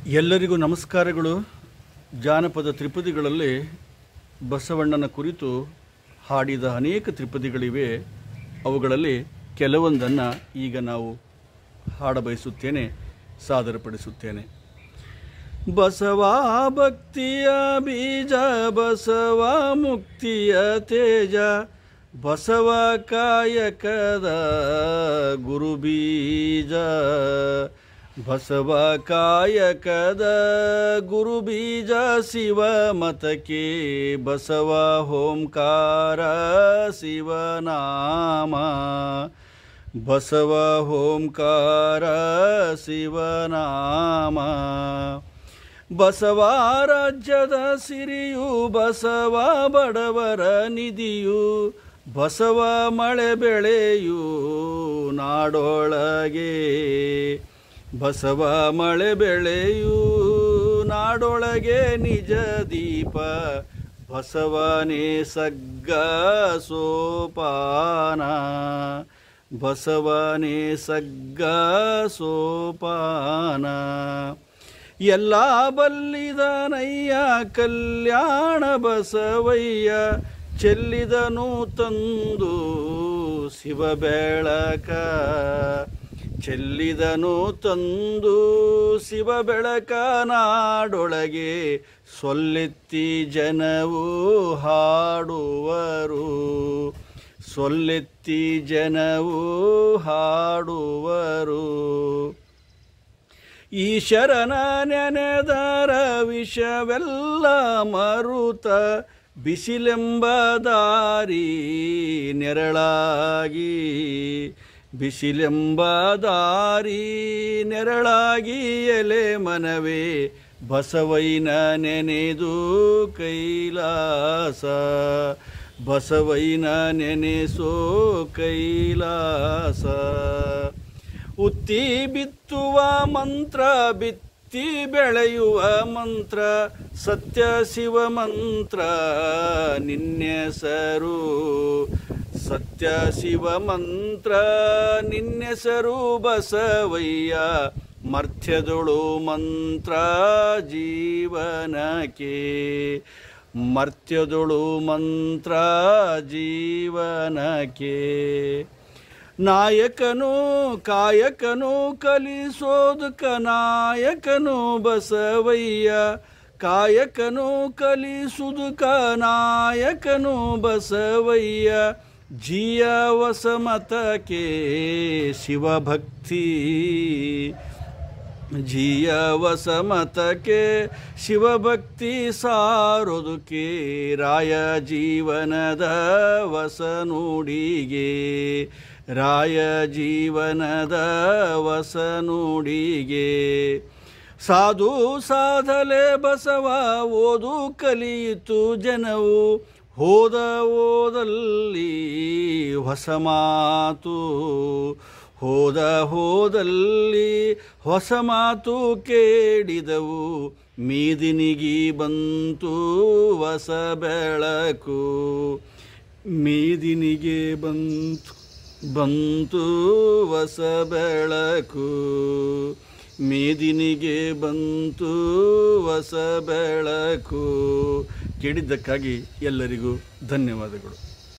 ಎಲ್ಲರಿಗೂ ನಮಸ್ಕಾರಗಳು ಜಾನಪದ ತ್ರಿಪದಿಗಳಲ್ಲಿ ಬಸವಣ್ಣನ ಕುರಿತು ಹಾಡಿದ ಅನೇಕ ತ್ರಿಪದಿಗಳಿವೆ ಅವುಗಳಲ್ಲಿ ಕೆಲವೊಂದನ್ನು ಈಗ ನಾವು ಹಾಡಬಯಸುತ್ತೇನೆ ಸಾದರಪಡಿಸುತ್ತೇನೆ ಬಸವ ಭಕ್ತಿಯ ಬೀಜ ಬಸವ ಮುಕ್ತಿಯ ತೇಜ ಬಸವ ಕಾಯಕದ ಗುರು ಬೀಜ ಬಸವ ಕಾಯಕದ ಗುರು ಬೀಜ ಶಿವ ಮತಕ್ಕೆ ಬಸವ ಹೋಂಕಾರ ಶಿವನಾಮ ಬಸವ ಹೋಂಕಾರ ಶಿವನಾಮ ಬಸವ ರಾಜ್ಯದ ಸಿರಿಯು ಬಸವ ಬಡವರ ನಿಧಿಯು ಬಸವ ಮಳೆ ಬೆಳೆಯು ನಾಡೊಳಗೆ ಬಸವ ಮಳೆ ಬೆಳೆಯು ನಾಡೊಳಗೆ ನಿಜ ದೀಪ ಬಸವನೇ ಸಗ್ಗ ಸೋಪಾನ ಬಸವನೇ ಸಗ್ಗ ಸೋಪಾನ ಎಲ್ಲ ಬಲ್ಲಿದನಯ್ಯ ಕಲ್ಯಾಣ ಬಸವಯ್ಯ ಚೆಲ್ಲಿದನು ತಂದು ಶಿವ ಬೆಳಕ ಚೆಲ್ಲಿದನು ತಂದು ಶಿವ ಬೆಳಕ ನಾಡೊಳಗೆ ಸೊಲ್ಲೆತ್ತಿ ಜನವು ಹಾಡುವರು ಸೊಲ್ಲೆತ್ತಿ ಜನವು ಹಾಡುವರು ಈಶ್ವರನ ನೆನೆದರ ವಿಷವೆಲ್ಲ ಮರುತ ಬಿಸಿಲೆಂಬ ದಾರಿ ನೆರಳಾಗಿ ಬಿಸಿಲೆಂಬ ದಾರಿ ನೆರಳಾಗಿ ಎಲೆ ಮನವೇ ಬಸವೈನ ನೆನೆದು ಕೈಲಾಸ ಬಸವೈನ ನೆನೆಸೋ ಕೈಲಾಸ ಉತ್ತಿ ಬಿತ್ತುವ ಮಂತ್ರ ಬಿತ್ತಿ ಬೆಳೆಯುವ ಮಂತ್ರ ಸತ್ಯ ಶಿವ ಮಂತ್ರ ನಿನ್ನೆಸರು ಸತ್ಯ ಶಿವ ಮಂತ್ರ ನಿನ್ನೆಸರು ಬಸವಯ್ಯ ಮರ್ಥ್ಯದೊಳು ಮಂತ್ರ ಜೀವನಕ್ಕೆ ಮರ್ತ್ಯದೊಳು ಮಂತ್ರ ಜೀವನಕ್ಕೆ ನಾಯಕನು ಕಾಯಕನು ಕಲಿಸೋದಕ ನಾಯಕನು ಬಸವಯ್ಯ ಕಾಯಕನು ಕಲಿಸುದುಕ ನಾಯಕನು ಬಸವಯ್ಯ ಜಿಯ ವಸಮತಕ್ಕೆ ಶಿವಭಕ್ತಿ ಜಿಯ ವಸಮತಕ್ಕೆ ಶಿವಭಕ್ತಿ ಸಾರೋದಕ್ಕೆ ರಾಯ ಜೀವನದ ವಸನುಡಿಗೆ ರಾಯ ಜೀವನದ ವಸನುಡಿಗೆ ಸಾಧು ಸಾಧಲೆ ಬಸವ ಓದು ಕಲಿಯಿತು ಜನವು ಹೋದ ಓದಲ್ಲಿ ಹೊಸ ಮಾತು ಹೋದ ಹೋದಲ್ಲಿ ಹೊಸ ಮಾತು ಕೇಳಿದವು ಮೀದಿನಿಗಿ ಬಂತು ಹೊಸ ಬೆಳಕು ಮೀದಿನಿಗೆ ಬಂತು ಬಂತು ಹೊಸ ಬೆಳಕು ಮೇದಿನಿಗೆ ಬಂತು ಹೊಸ ಬೆಳಕು ಕೇಳಿದ್ದಕ್ಕಾಗಿ ಎಲ್ಲರಿಗೂ ಧನ್ಯವಾದಗಳು